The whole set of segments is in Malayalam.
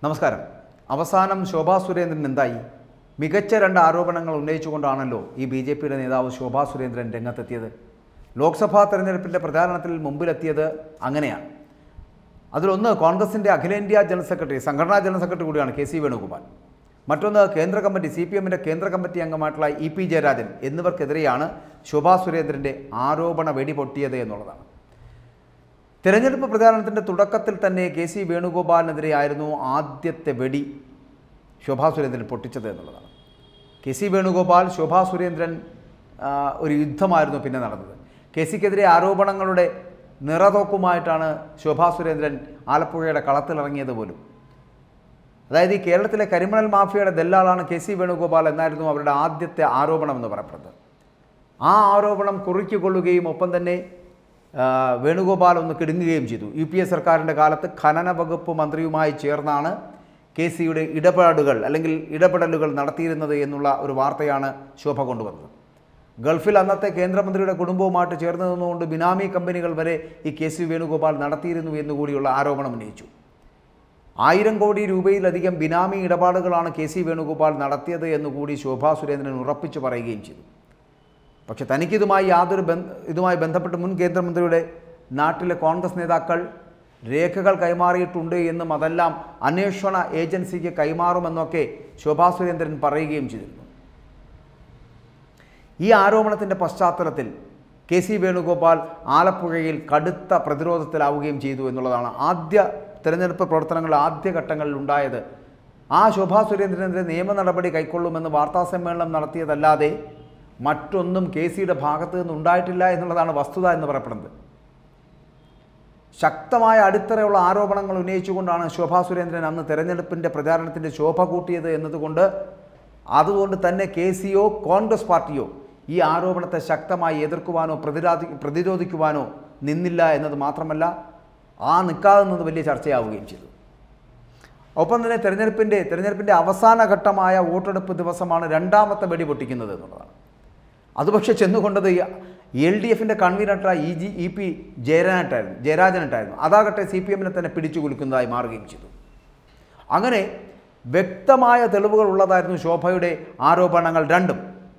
നമസ്കാരം അവസാനം ശോഭാ സുരേന്ദ്രൻ എന്തായി മികച്ച രണ്ട് ആരോപണങ്ങൾ ഉന്നയിച്ചുകൊണ്ടാണല്ലോ ഈ ബി ജെ പിയുടെ നേതാവ് ശോഭാ സുരേന്ദ്രൻ രംഗത്തെത്തിയത് ലോക്സഭാ തെരഞ്ഞെടുപ്പിൻ്റെ പ്രചാരണത്തിൽ മുമ്പിലെത്തിയത് അങ്ങനെയാണ് അതിലൊന്ന് കോൺഗ്രസിൻ്റെ അഖിലേന്ത്യാ ജനറൽ സെക്രട്ടറി സംഘടനാ ജനറൽ സെക്രട്ടറി കൂടിയാണ് കെ സി വേണുഗോപാൽ മറ്റൊന്ന് കേന്ദ്ര കമ്മിറ്റി സി പി എമ്മിൻ്റെ കേന്ദ്ര കമ്മിറ്റി അംഗമായിട്ടുള്ള ഇ പി ജയരാജൻ എന്നിവർക്കെതിരെയാണ് ശോഭാ സുരേന്ദ്രൻ്റെ ആരോപണ വെടിപൊട്ടിയത് എന്നുള്ളതാണ് തെരഞ്ഞെടുപ്പ് പ്രചാരണത്തിൻ്റെ തുടക്കത്തിൽ തന്നെ കെ സി വേണുഗോപാലിനെതിരെയായിരുന്നു ആദ്യത്തെ വെടി ശോഭാ സുരേന്ദ്രൻ പൊട്ടിച്ചത് എന്നുള്ളതാണ് കെ സി വേണുഗോപാൽ ശോഭാ സുരേന്ദ്രൻ ആ, ഒരു യുദ്ധമായിരുന്നു പിന്നെ നടന്നത് കെ സിക്കെതിരെ ആരോപണങ്ങളുടെ നിറതോക്കുമായിട്ടാണ് ശോഭാ സുരേന്ദ്രൻ ആലപ്പുഴയുടെ കളത്തിലിറങ്ങിയത് പോലും അതായത് ഈ കേരളത്തിലെ കരിമണൽ മാഫിയയുടെ ദല്ലാളാണ് കെ സി വേണുഗോപാൽ എന്നായിരുന്നു അവരുടെ ആദ്യത്തെ ആരോപണം എന്ന് പറയപ്പെടുന്നത് ആ ആരോപണം കുറിക്കൊള്ളുകയും ഒപ്പം തന്നെ ആ, വേണുഗോപാൽ ഒന്ന് കിടുങ്ങുകയും ചെയ്തു യു പി എ സർക്കാരിൻ്റെ കാലത്ത് ഖനന വകുപ്പ് മന്ത്രിയുമായി ചേർന്നാണ് കെ സിയുടെ ഇടപാടുകൾ അല്ലെങ്കിൽ ഇടപെടലുകൾ നടത്തിയിരുന്നത് എന്നുള്ള ഒരു വാർത്തയാണ് ശോഭ കൊണ്ടുവന്നത് ഗൾഫിൽ അന്നത്തെ കേന്ദ്രമന്ത്രിയുടെ കുടുംബവുമായിട്ട് ചേർന്ന് നിന്നുകൊണ്ട് ബിനാമി കമ്പനികൾ വരെ ഈ കെ സി വേണുഗോപാൽ നടത്തിയിരുന്നു എന്നുകൂടിയുള്ള ആരോപണം ഉന്നയിച്ചു ആയിരം കോടി രൂപയിലധികം ബിനാമി ഇടപാടുകളാണ് കെ സി വേണുഗോപാൽ നടത്തിയത് എന്നുകൂടി ശോഭാ സുരേന്ദ്രൻ ഉറപ്പിച്ചു പറയുകയും ചെയ്തു പക്ഷെ തനിക്കിതുമായി യാതൊരു ബന്ധ ഇതുമായി ബന്ധപ്പെട്ട് മുൻ കേന്ദ്രമന്ത്രിയുടെ നാട്ടിലെ കോൺഗ്രസ് നേതാക്കൾ രേഖകൾ കൈമാറിയിട്ടുണ്ട് എന്നും അതെല്ലാം അന്വേഷണ ഏജൻസിക്ക് കൈമാറുമെന്നൊക്കെ ശോഭാ സുരേന്ദ്രൻ പറയുകയും ചെയ്തിരുന്നു ഈ ആരോപണത്തിൻ്റെ പശ്ചാത്തലത്തിൽ കെ സി വേണുഗോപാൽ ആലപ്പുഴയിൽ കടുത്ത പ്രതിരോധത്തിലാവുകയും ചെയ്തു എന്നുള്ളതാണ് ആദ്യ തെരഞ്ഞെടുപ്പ് പ്രവർത്തനങ്ങളുടെ ആദ്യ ഘട്ടങ്ങളിൽ ഉണ്ടായത് ആ ശോഭാ സുരേന്ദ്രനെതിരെ നിയമ നടപടി കൈക്കൊള്ളുമെന്ന് വാർത്താസമ്മേളനം നടത്തിയതല്ലാതെ മറ്റൊന്നും കെ സിയുടെ ഭാഗത്തു നിന്ന് ഉണ്ടായിട്ടില്ല എന്നുള്ളതാണ് വസ്തുത എന്ന് പറയപ്പെടുന്നത് ശക്തമായ അടിത്തറയുള്ള ആരോപണങ്ങൾ ഉന്നയിച്ചുകൊണ്ടാണ് ശോഭാ സുരേന്ദ്രൻ അന്ന് തെരഞ്ഞെടുപ്പിൻ്റെ പ്രചാരണത്തിൻ്റെ ശോഭ കൂട്ടിയത് എന്നതുകൊണ്ട് അതുകൊണ്ട് തന്നെ കെ സിയോ കോൺഗ്രസ് പാർട്ടിയോ ഈ ആരോപണത്തെ ശക്തമായി എതിർക്കുവാനോ പ്രതിരോധി പ്രതിരോധിക്കുവാനോ നിന്നില്ല എന്നത് മാത്രമല്ല ആ നിൽക്കാതെ നിന്നത് വലിയ ചർച്ചയാവുകയും ചെയ്തു ഒപ്പം തന്നെ തെരഞ്ഞെടുപ്പിൻ്റെ തെരഞ്ഞെടുപ്പിൻ്റെ അവസാന ഘട്ടമായ വോട്ടെടുപ്പ് ദിവസമാണ് രണ്ടാമത്തെ വെടി പൊട്ടിക്കുന്നത് എന്നുള്ളതാണ് അത് പക്ഷേ ചെന്നുകൊണ്ടത് എൽ ഡി എഫിൻ്റെ കൺവീനറായ ഇ ജി ഇ പി ജയരാജനായിട്ടായിരുന്നു ജയരാജനായിട്ടായിരുന്നു അതാകട്ടെ സി പി എമ്മിനെ തന്നെ പിടിച്ചു കുലുക്കുന്നതായി മാറുകയും ചെയ്തു അങ്ങനെ വ്യക്തമായ തെളിവുകൾ ഉള്ളതായിരുന്നു ശോഭയുടെ ആരോപണങ്ങൾ രണ്ടും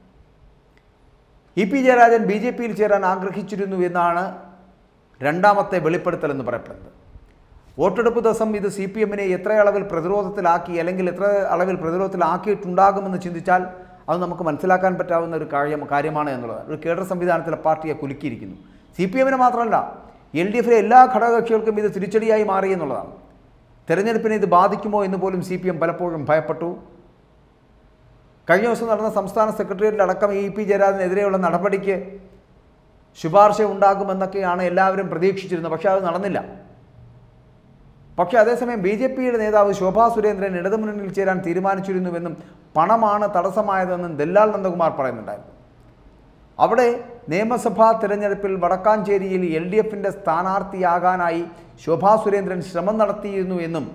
E P Jayarajan B J പിയിൽ ചേരാൻ ആഗ്രഹിച്ചിരുന്നു എന്നാണ് രണ്ടാമത്തെ വെളിപ്പെടുത്തൽ എന്ന് പറയപ്പെടുന്നത് വോട്ടെടുപ്പ് ദിവസം ഇത് സി പി എമ്മിനെ എത്ര അളവിൽ പ്രതിരോധത്തിലാക്കി അല്ലെങ്കിൽ എത്ര അളവിൽ പ്രതിരോധത്തിലാക്കിയിട്ടുണ്ടാകുമെന്ന് ചിന്തിച്ചാൽ അത് നമുക്ക് മനസ്സിലാക്കാൻ പറ്റാവുന്ന ഒരു കാര്യം കാര്യമാണ് എന്നുള്ളത് ഒരു കേഡർ സംവിധാനത്തിലെ പാർട്ടിയെ കുലുക്കിയിരിക്കുന്നു സി പി എമ്മിന് മാത്രമല്ല എൽ ഡി എഫിലെ എല്ലാ ഘടകകക്ഷികൾക്കും ഇത് തിരിച്ചടിയായി മാറി എന്നുള്ളതാണ് തെരഞ്ഞെടുപ്പിനെ ഇത് ബാധിക്കുമോ എന്ന് പോലും സി പി എം പലപ്പോഴും ഭയപ്പെട്ടു കഴിഞ്ഞ ദിവസം നടന്ന സംസ്ഥാന സെക്രട്ടേറിയറ്റിലടക്കം ഇ പി ജയരാജനെതിരെയുള്ള നടപടിക്ക് ശുപാർശ ഉണ്ടാകുമെന്നൊക്കെയാണ് എല്ലാവരും പ്രതീക്ഷിച്ചിരുന്നത് പക്ഷേ അത് നടന്നില്ല പക്ഷേ അതേസമയം ബി ജെ പിയുടെ നേതാവ് ശോഭാ സുരേന്ദ്രൻ ഇടതുമുന്നണിയിൽ ചേരാൻ തീരുമാനിച്ചിരുന്നുവെന്നും പണമാണ് തടസ്സമായതെന്നും ദല്ലാൽ നന്ദകുമാർ പറയുന്നുണ്ടായിരുന്നു അവിടെ നിയമസഭാ തിരഞ്ഞെടുപ്പിൽ വടക്കാഞ്ചേരിയിൽ എൽ ഡി എഫിൻ്റെ സ്ഥാനാർത്ഥിയാകാനായി ശോഭാ സുരേന്ദ്രൻ ശ്രമം നടത്തിയിരുന്നു എന്നും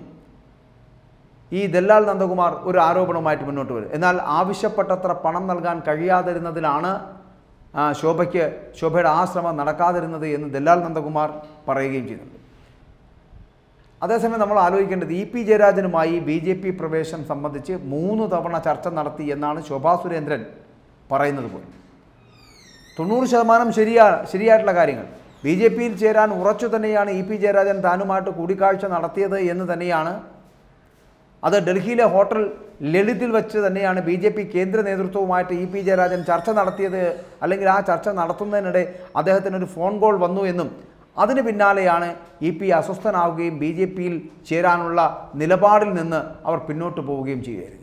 ഈ ദല്ലാൽ നന്ദകുമാർ ഒരു ആരോപണവുമായിട്ട് മുന്നോട്ട് വരും എന്നാൽ ആവശ്യപ്പെട്ടത്ര പണം നൽകാൻ കഴിയാതിരുന്നതിലാണ് ആ, ശോഭയ്ക്ക് ശോഭയുടെ ആ ശ്രമം നടക്കാതിരുന്നത് എന്ന് ദല്ലാൽ നന്ദകുമാർ പറയുകയും ചെയ്യുന്നുണ്ട് അതേസമയം നമ്മൾ ആലോചിക്കേണ്ടത് ഇ പി ജയരാജനുമായി ബി ജെ പി പ്രവേശനം സംബന്ധിച്ച് മൂന്ന് തവണ ചർച്ച നടത്തി എന്നാണ് ശോഭാ സുരേന്ദ്രൻ പറയുന്നത് പോലും തൊണ്ണൂറ് ശതമാനം ശരിയാ ശരിയായിട്ടുള്ള കാര്യങ്ങൾ ബി ജെ പിയിൽ ചേരാൻ ഉറച്ചു തന്നെയാണ് ഇ പി ജയരാജൻ താനുമായിട്ട് കൂടിക്കാഴ്ച നടത്തിയത് എന്ന് തന്നെയാണ് അത് ഡൽഹിയിലെ ഹോട്ടൽ ലളിതിൽ വെച്ച് തന്നെയാണ് ബി ജെ പി കേന്ദ്ര നേതൃത്വവുമായിട്ട് ഇ പി ജയരാജൻ ചർച്ച നടത്തിയത് അല്ലെങ്കിൽ ആ ചർച്ച നടത്തുന്നതിനിടെ അദ്ദേഹത്തിന് ഒരു ഫോൺ കോൾ വന്നു എന്നും അതിന് പിന്നാലെയാണ് ഇ പി അസ്വസ്ഥനാവുകയും ബി ജെ പിയിൽ ചേരാനുള്ള നിലപാടിൽ നിന്ന് അവർ പിന്നോട്ട് പോവുകയും ചെയ്യുകയായിരുന്നു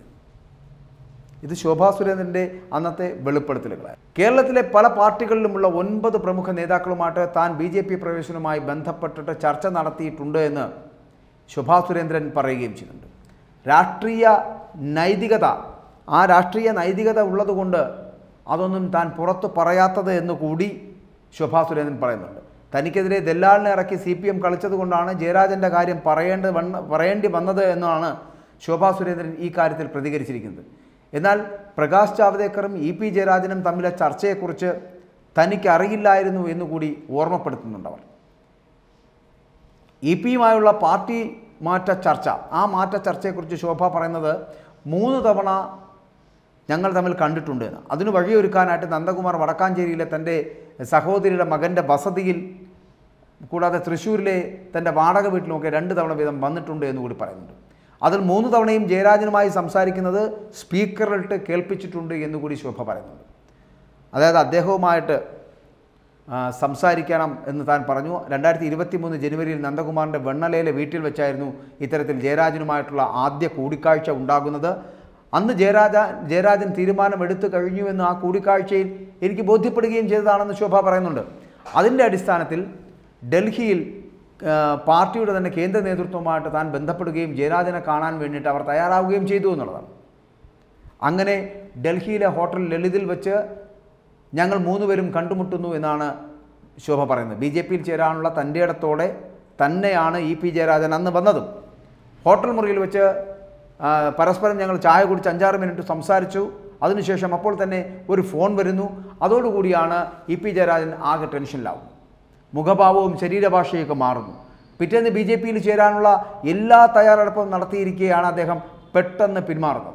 ഇത് ശോഭാ സുരേന്ദ്രൻ്റെ അന്നത്തെ വെളിപ്പെടുത്തലുകളാണ് കേരളത്തിലെ പല പാർട്ടികളിലുമുള്ള ഒൻപത് പ്രമുഖ നേതാക്കളുമായിട്ട് താൻ ബി ജെ പി പ്രവേശനവുമായി ബന്ധപ്പെട്ടിട്ട് ചർച്ച നടത്തിയിട്ടുണ്ട് എന്ന് ശോഭാ സുരേന്ദ്രൻ പറയുകയും ചെയ്യുന്നുണ്ട് രാഷ്ട്രീയ നൈതികത ആ രാഷ്ട്രീയ നൈതികത ഉള്ളതുകൊണ്ട് അതൊന്നും താൻ പുറത്ത് പറയാത്തത് എന്ന് കൂടി ശോഭാ സുരേന്ദ്രൻ പറയുന്നുണ്ട് തനിക്കെതിരെ ദല്ലാളിനെ ഇറക്കി സി പി എം കളിച്ചതുകൊണ്ടാണ് ജയരാജൻ്റെ കാര്യം പറയേണ്ട വന്ന പറയേണ്ടി വന്നത് എന്നാണ് ശോഭാ സുരേന്ദ്രൻ ഈ കാര്യത്തിൽ പ്രതികരിച്ചിരിക്കുന്നത് എന്നാൽ പ്രകാശ് ജാവ്ദേക്കറും ഇ പി ജയരാജനും തമ്മിലെ ചർച്ചയെക്കുറിച്ച് തനിക്ക് അറിയില്ലായിരുന്നു എന്നുകൂടി ഓർമ്മപ്പെടുത്തുന്നുണ്ട് അവർ ഇ പിയുമായുള്ള പാർട്ടി മാറ്റ ചർച്ച ആ മാറ്റ ചർച്ചയെക്കുറിച്ച് ശോഭ പറയുന്നത് മൂന്ന് തവണ ഞങ്ങൾ തമ്മിൽ കണ്ടിട്ടുണ്ട് എന്ന് അതിന് വഴിയൊരുക്കാനായിട്ട് നന്ദകുമാർ വടക്കാഞ്ചേരിയിലെ തൻ്റെ സഹോദരിയുടെ മകൻ്റെ വസതിയിൽ കൂടാതെ തൃശ്ശൂരിലെ തൻ്റെ വാടക വീട്ടിലുമൊക്കെ രണ്ട് തവണ വീതം വന്നിട്ടുണ്ട് എന്ന് കൂടി പറയുന്നുണ്ട് അതിൽ മൂന്ന് തവണയും ജയരാജനുമായി സംസാരിക്കുന്നത് സ്പീക്കറിലിട്ട് കേൾപ്പിച്ചിട്ടുണ്ട് എന്ന് കൂടി ശോഭ പറയുന്നുണ്ട് അതായത് അദ്ദേഹവുമായിട്ട് ആ, സംസാരിക്കണം എന്ന് താൻ പറഞ്ഞു രണ്ടായിരത്തി ഇരുപത്തി മൂന്ന് ജനുവരിയിൽ നന്ദകുമാറിൻ്റെ വെണ്ണലയിലെ വീട്ടിൽ വെച്ചായിരുന്നു ഇത്തരത്തിൽ ജയരാജനുമായിട്ടുള്ള ആദ്യ കൂടിക്കാഴ്ച ഉണ്ടാകുന്നത് അന്ന് ജയരാജ ജയരാജൻ തീരുമാനമെടുത്തു കഴിഞ്ഞുവെന്ന് ആ കൂടിക്കാഴ്ചയിൽ എനിക്ക് ബോധ്യപ്പെടുകയും ചെയ്തതാണെന്ന് ശോഭ പറയുന്നുണ്ട് അതിൻ്റെ അടിസ്ഥാനത്തിൽ ഡൽഹിയിൽ ആ, പാർട്ടിയുടെ തന്നെ കേന്ദ്ര നേതൃത്വവുമായിട്ട് താൻ ബന്ധപ്പെടുകയും ജയരാജനെ കാണാൻ വേണ്ടിയിട്ട് അവർ തയ്യാറാവുകയും ചെയ്തു എന്നുള്ളതാണ് അങ്ങനെ ഡൽഹിയിലെ ഹോട്ടൽ ലളിതിൽ വെച്ച് ഞങ്ങൾ മൂന്നുപേരും കണ്ടുമുട്ടുന്നു എന്നാണ് ശോഭ പറയുന്നത് ബി ജെ പിയിൽ ചേരാനുള്ള തൻ്റെ ഇടത്തോടെ തന്നെയാണ് ഇ പി ജയരാജൻ അന്ന് വന്നതും ഹോട്ടൽ മുറിയിൽ വെച്ച് ആ, പരസ്പരം ഞങ്ങൾ ചായ കുടിച്ച് അഞ്ചാറ് മിനിറ്റ് സംസാരിച്ചു അതിനുശേഷം അപ്പോൾ തന്നെ ഒരു ഫോൺ വരുന്നു അതോടുകൂടിയാണ് ഇ പി ജയരാജൻ ആകെ ടെൻഷനിലാവുന്നത് മുഖഭാവവും ശരീരഭാഷയൊക്കെ മാറുന്നു പിറ്റേന്ന് ബി ജെ പിയിൽ ചേരാനുള്ള എല്ലാ തയ്യാറെടുപ്പും നടത്തിയിരിക്കുകയാണ് അദ്ദേഹം പെട്ടെന്ന് പിന്മാറുന്നത്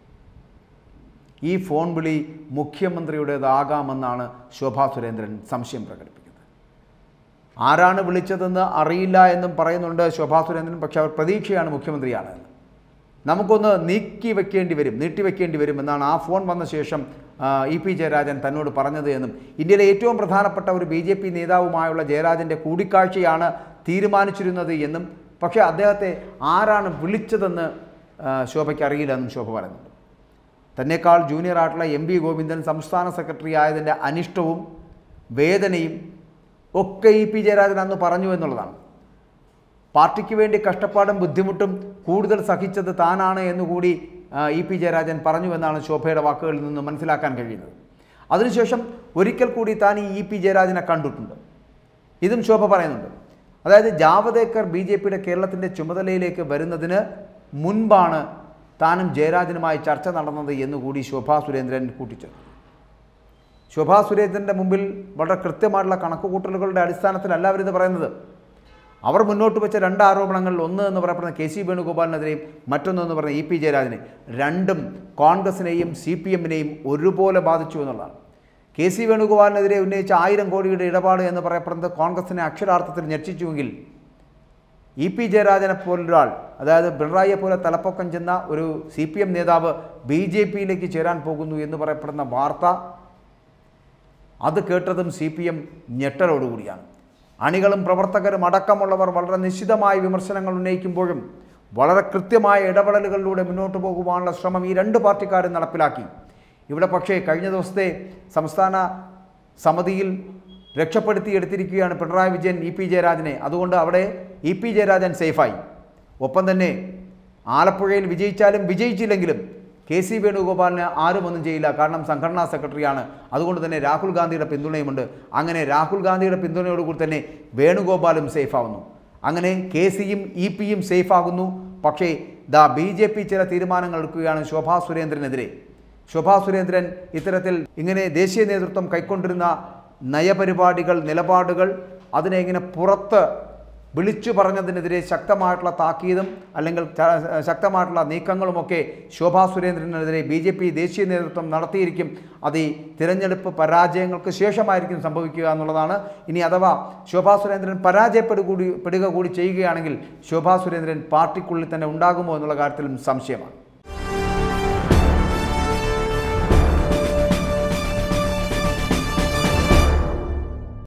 ഈ ഫോൺ വിളി മുഖ്യമന്ത്രിയുടേതാകാമെന്നാണ് ശോഭാ സുരേന്ദ്രൻ സംശയം പ്രകടിപ്പിക്കുന്നത് ആരാണ് വിളിച്ചതെന്ന് അറിയില്ല എന്നും പറയുന്നുണ്ട് ശോഭാ സുരേന്ദ്രൻ പക്ഷെ അവർ പ്രതീക്ഷയാണ് മുഖ്യമന്ത്രിയാണ് എന്ന് നമുക്കൊന്ന് നീക്കി വെക്കേണ്ടി വരും നീട്ടിവെക്കേണ്ടി വരും എന്നാണ് ആ ഫോൺ വന്ന ശേഷം ആ, ഇ പി ജയരാജൻ തന്നോട് പറഞ്ഞത് എന്നും ഇന്ത്യയിലെ ഏറ്റവും പ്രധാനപ്പെട്ട ഒരു ബി ജെ പി നേതാവുമായുള്ള ജയരാജന്റെ കൂടിക്കാഴ്ചയാണ് തീരുമാനിച്ചിരുന്നത് എന്നും പക്ഷേ അദ്ദേഹത്തെ ആരാണ് വിളിച്ചതെന്ന് ആ, ശോഭയ്ക്ക് അറിയില്ലെന്നും ശോഭ പറയുന്നുണ്ട് തന്നെക്കാൾ ജൂനിയർ ആയിട്ടുള്ള എം വി ഗോവിന്ദൻ സംസ്ഥാന സെക്രട്ടറി ആയതിൻ്റെ അനിഷ്ടവും വേദനയും ഒക്കെ ഇ പി ജയരാജൻ അന്ന് പറഞ്ഞു എന്നുള്ളതാണ് പാർട്ടിക്ക് വേണ്ടി കഷ്ടപ്പാടും ബുദ്ധിമുട്ടും കൂടുതൽ സഹിച്ചത് താനാണ് എന്നുകൂടി ആ, ഇ പി ജയരാജൻ പറഞ്ഞു എന്നാണ് ശോഭയുടെ വാക്കുകളിൽ നിന്ന് മനസ്സിലാക്കാൻ കഴിയുന്നത് അതിനുശേഷം ഒരിക്കൽ കൂടി താൻ ഈ ഇ പി ജയരാജനെ കണ്ടിട്ടുണ്ട് ഇതും ശോഭ പറയുന്നുണ്ട് അതായത് ജാവദേക്കർ ബി ജെ പിയുടെ കേരളത്തിൻ്റെ ചുമതലയിലേക്ക് വരുന്നതിന് മുൻപാണ് താനും ജയരാജനുമായി ചർച്ച നടന്നത് എന്നുകൂടി ശോഭാ സുരേന്ദ്രൻ കൂട്ടിച്ചേർത്തു ശോഭാ സുരേന്ദ്രൻ്റെ മുമ്പിൽ വളരെ കൃത്യമായിട്ടുള്ള കണക്കുകൂട്ടലുകളുടെ അടിസ്ഥാനത്തിലല്ല അവരിത് പറയുന്നത് അവർ മുന്നോട്ട് വെച്ച രണ്ട് ആരോപണങ്ങളിൽ ഒന്ന് എന്ന് പറയപ്പെടുന്ന കെ സി വേണുഗോപാലിനെതിരെയും മറ്റൊന്ന് എന്ന് പറയുന്ന ഇ പി ജയരാജനെ രണ്ടും കോൺഗ്രസിനെയും സി പി എമ്മിനെയും ഒരുപോലെ ബാധിച്ചു എന്നുള്ളതാണ് കെ സി വേണുഗോപാലിനെതിരെ ഉന്നയിച്ച ആയിരം കോടിയുടെ ഇടപാട് എന്ന് പറയപ്പെടുന്നത് കോൺഗ്രസിനെ അക്ഷരാർത്ഥത്തിൽ ഞെട്ടിച്ചുവെങ്കിൽ ഇ പി ജയരാജനെ പോലൊരാൾ അതായത് പിണറായിയെ പോലെ തലപ്പൊക്കം ചെന്ന ഒരു സി പി എം നേതാവ് ബി ജെ പിയിലേക്ക് ചേരാൻ പോകുന്നു എന്ന് പറയപ്പെടുന്ന വാർത്ത അത് കേട്ടതും സി പി എം ഞെട്ടലോടുകൂടിയാണ് അണികളും പ്രവർത്തകരും അടക്കമുള്ളവർ വളരെ നിശ്ചിതമായ വിമർശനങ്ങൾ ഉന്നയിക്കുമ്പോഴും വളരെ കൃത്യമായ ഇടപെടലുകളിലൂടെ മുന്നോട്ട് പോകുവാനുള്ള ശ്രമം ഈ രണ്ട് പാർട്ടിക്കാരും നടപ്പിലാക്കി ഇവിടെ പക്ഷേ കഴിഞ്ഞ ദിവസത്തെ സംസ്ഥാന സമിതിയിൽ രക്ഷപ്പെടുത്തിയെടുത്തിരിക്കുകയാണ് പിണറായി വിജയൻ ഇ പി ജയരാജനെ അതുകൊണ്ട് അവിടെ ഇ പി ജയരാജൻ സേഫായി ഒപ്പം തന്നെ ആലപ്പുഴയിൽ വിജയിച്ചാലും വിജയിച്ചില്ലെങ്കിലും കെ സി വേണുഗോപാലിന് ആരും ഒന്നും ചെയ്യില്ല കാരണം സംഘടനാ സെക്രട്ടറിയാണ് അതുകൊണ്ട് തന്നെ രാഹുൽ ഗാന്ധിയുടെ പിന്തുണയുമുണ്ട് അങ്ങനെ രാഹുൽ ഗാന്ധിയുടെ പിന്തുണയോടുകൂടി തന്നെ വേണുഗോപാലും സേഫ് ആവുന്നു അങ്ങനെ കെ സിയും ഇ പിയും സേഫ് ആകുന്നു പക്ഷേ ദാ ബി ജെ പി ചില തീരുമാനങ്ങൾ എടുക്കുകയാണ് ശോഭാ സുരേന്ദ്രനെതിരെ ശോഭാ സുരേന്ദ്രൻ ഇത്തരത്തിൽ ഇങ്ങനെ ദേശീയ നേതൃത്വം കൈക്കൊണ്ടിരുന്ന നയപരിപാടികൾ നിലപാടുകൾ അതിനെ ഇങ്ങനെ പുറത്ത് വിളിച്ചു പറഞ്ഞതിനെതിരെ ശക്തമായിട്ടുള്ള താക്കീതും അല്ലെങ്കിൽ ച- ശക്തമായിട്ടുള്ള നീക്കങ്ങളുമൊക്കെ ശോഭാ സുരേന്ദ്രനെതിരെ ബി ജെ പി ദേശീയ നേതൃത്വം നടത്തിയിരിക്കും അത് ഈ തിരഞ്ഞെടുപ്പ് പരാജയങ്ങൾക്ക് ശേഷമായിരിക്കും സംഭവിക്കുക എന്നുള്ളതാണ് ഇനി അഥവാ ശോഭാ സുരേന്ദ്രൻ പരാജയപ്പെടുകൂടി പെടുക കൂടി ചെയ്യുകയാണെങ്കിൽ ശോഭാ സുരേന്ദ്രൻ പാർട്ടിക്കുള്ളിൽ തന്നെ ഉണ്ടാകുമോ എന്നുള്ള കാര്യത്തിലും സംശയമാണ്